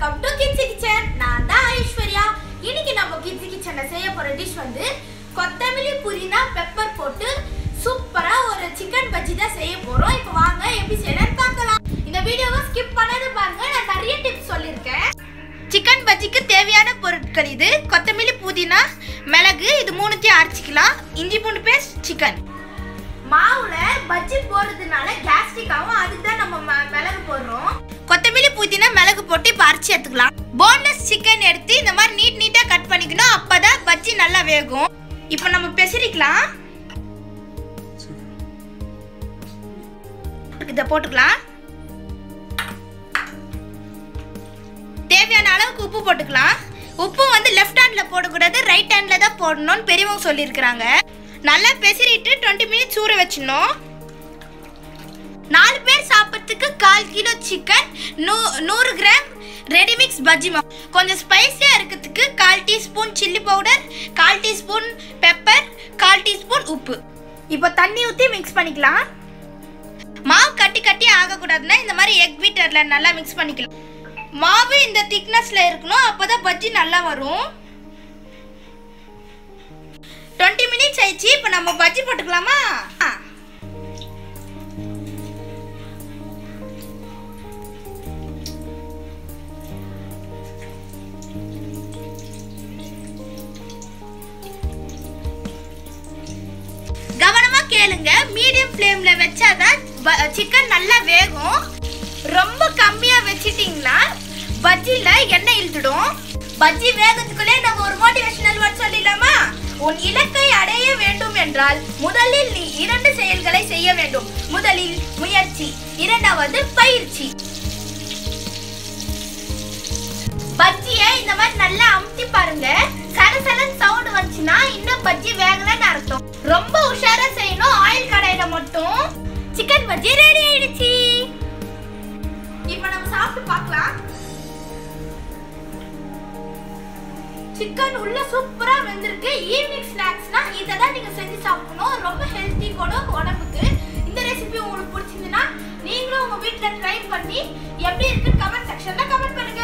Welcome to கிட்ஸி kitchen நான் தான் ஐஸ்வர்யா இன்னைக்கு நம்ம கிட்ஸி கிச்சன்ல செய்ய போற டிஷ் வந்து கொத்தமல்லி புதினா பெப்பர் போட்டு சூப்பரா ஒரு சிக்கன் பஜ்ஜி தான் செய்ய போறோம் இப்போ வாங்க எப்படி செய்யலாம்னு பார்க்கலாம் இந்த வீடியோவை ஸ்கிப் பண்ணாத பாருங்க நான் நிறைய டிப்ஸ் சொல்லியிருக்கேன் சிக்கன் பஜ்ஜிக்கு தேவையான பொருட்கள் இது கொத்தமல்லி புதினா மிளகு இது மூணுத்தையும் அரைச்சிக்கலாம் இஞ்சி பூண்டு பேஸ்ட் சிக்கன் மாவுல பஜ்ஜி போடுறதுனால கேஸ்ட்ரிக் ஆகும் அதுக்கு தான் நம்ம ம- மிளகு போடுறோம் கொத்தமல்லி புதினா மிளகு போட்டு இப்போ அரைச்சி எடுத்துக்கலாம் போன்லெஸ் சிக்கன் எடுத்து இந்த மாதிரி நீட் நீட்டா கட் பண்ணிக்கணும் அப்பதான் பஜ்ஜி நல்லா வேகும் இப்போ நம்ம பெசரிக்கலாம் இதை போட்டுக்கலாம் தேவையான அளவுக்கு உப்பு போட்டுக்கலாம் உப்பு வந்து லெஃப்ட் ஹேண்ட்ல போடக்கூடாது ரைட் ஹேண்ட்ல தான் போடணும்னு பெரியவங்க சொல்லியிருக்கிறாங்க நல்லா பெசரிட்டு டுவெண்ட்டி மினிட்ஸ் ஊற வச்சிடணும் நாலு பேர் சாப்பிட்றதுக்கு கால் கிலோ சிக்கன் நூ நூறு கிராம் ரெடிமிக்ஸ் பஜ்ஜி மாவு கொஞ்சம் ஸ்பைஸியாக இருக்கிறதுக்கு கால் டீஸ்பூன் சில்லி பவுடர் கால் டீஸ்பூன் பெப்பர் கால் டீஸ்பூன் உப்பு இப்போ தண்ணி ஊற்றி மிக்ஸ் பண்ணிக்கலாம் மாவு கட்டி கட்டி ஆகக்கூடாதுன்னா இந்த மாதிரி எக் பீட்டரில் நல்லா மிக்ஸ் பண்ணிக்கலாம் மாவு இந்த திக்னஸில் இருக்கணும் அப்போ தான் பஜ்ஜி நல்லா வரும் டுவெண்ட்டி மினிட்ஸ் ஆயிடுச்சு இப்போ நம்ம பஜ்ஜி போட்டுக்கலாமா ஆ. கவனமா கேளுங்க மீடியம் ஃப்ளேம்ல வச்சாதான் சிக்கன் நல்லா வேகும் ரொம்ப கம்மியா வச்சிட்டீங்கன்னா பஜ்ஜில எண்ணெய் இழுத்துடும் பஜ்ஜி வேகத்துக்குள்ளே நம்ம ஒரு மோட்டிவேஷனல் வேர்ட் சொல்லிடலாமா உன் இலக்கை அடைய வேண்டும் என்றால் முதலில் நீ இரண்டு செயல்களை செய்ய வேண்டும் முதலில் முயற்சி இரண்டாவது பயிற்சி பஜ்ஜியை இந்த மாதிரி நல்லா அமுத்தி பாருங்க சலசலன் சவுண்ட் வந்துச்சுன்னா இன்னும் பஜ்ஜி வேகலன்னு அர்த்தம் ரொம்ப உஷாரா செய்யணும் ஆயில் கடையில மட்டும் சிக்கன் பஜ்ஜி ரெடி ஆயிடுச்சு இப்போ நம்ம சாப்பிட்டு பார்க்கலாம் சிக்கன் உள்ள சூப்பரா வெந்திருக்கு ஈவினிங் ஸ்நாக்ஸ்னா இதை தான் நீங்க செஞ்சு சாப்பிடணும் ரொம்ப ஹெல்த்தி கூட உடம்புக்கு இந்த ரெசிபி உங்களுக்கு பிடிச்சிருந்துன்னா நீங்களும் உங்க வீட்ல ட்ரை பண்ணி எப்படி இருக்குன்னு கமெண்ட் செக்ஷன்ல கமெண்ட் பண்ணுங்க